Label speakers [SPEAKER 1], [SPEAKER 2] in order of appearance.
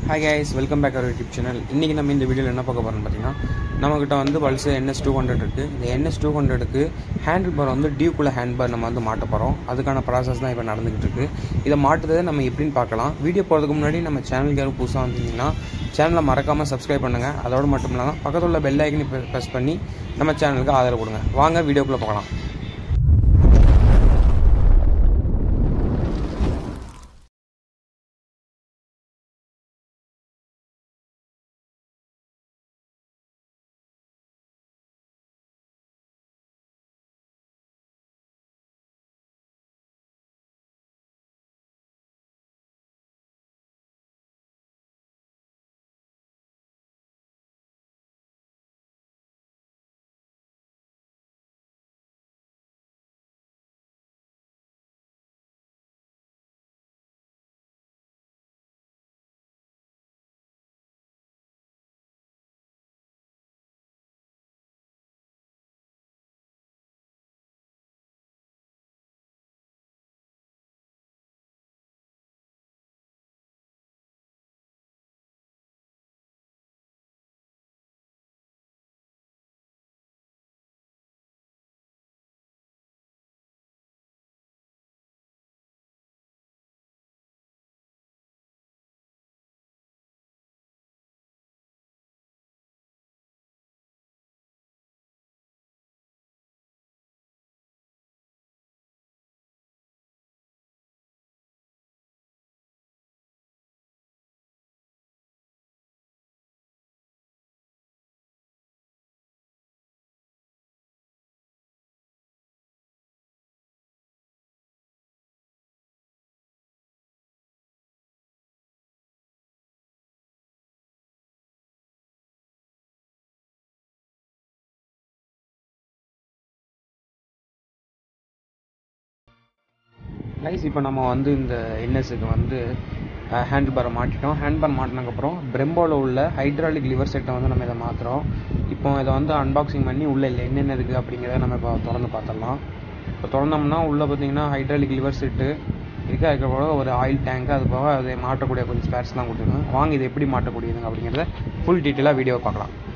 [SPEAKER 1] hi guys welcome back our YouTube channel இன்றைக்கி நம்ம இந்த வீடியோவில் என்ன பார்க்க போகிறோம்னு பார்த்தீங்கன்னா நம்மக்கிட்ட வந்து பல்ஸ் என்எஸ் டூ ஹண்ட்ரட் இருக்குது இந்த என்எஸ் டூ ஹண்ட்ரடுக்கு ஹேண்டில் பார் வந்து டியூக்குள்ள ஹேண்ட் பார் நம்ம வந்து மாட்ட போகிறோம் அதுக்கான ப்ராசஸ் தான் இப்போ நடந்துகிட்டு இருக்கு இதை மாட்டுறதை நம்ம எப்படின்னு பார்க்கலாம் வீடியோ போகிறதுக்கு முன்னாடி நம்ம சேனலுக்கு யாரும் புதுசாக வந்தீங்கன்னா சேனலை மறக்காமல் சப்ஸ்கிரைப் பண்ணுங்கள் அதோடு மட்டும் இல்லாமல் பக்கத்தில் உள்ள பெல் ஐக்கனை ப்ரெஸ் பண்ணி நம்ம சேனலுக்கு ஆதரவு கொடுங்க வாங்க வீடியோக்குள்ளே பார்க்கலாம் கைஸ் இப்போ நம்ம வந்து இந்த என்எஸ்க்கு வந்து ஹேண்ட் பாரை மாட்டிட்டோம் ஹேண்ட் பார் மாட்டினதுக்கப்புறம் பிரம்போவில் உள்ள ஹைட்ராலிக் லிவர் செட்டை வந்து நம்ம இதை மாற்றுறோம் இப்போ இதை வந்து அன்பாக்சிங் பண்ணி உள்ளே இல்லை என்னென்ன இருக்குது அப்படிங்கிறத நம்ம இப்போ திறந்து பார்த்துடலாம் இப்போ திறந்தோம்னா உள்ளே பார்த்தீங்கன்னா ஹைட்ராலிக் லிவர் செட்டு இருக்குது அதுக்கப்புறம் ஒரு ஆயில் டேங்க் அது போக அதை மாட்டக்கூடிய கொஞ்சம் ஸ்பேர்ஸ்லாம் கொடுத்துருக்கோம் வாங்க இது எப்படி மாட்டக்கூடியதுங்க அப்படிங்கிறத ஃபுல் டீட்டெயிலாக வீடியோ பார்க்கலாம்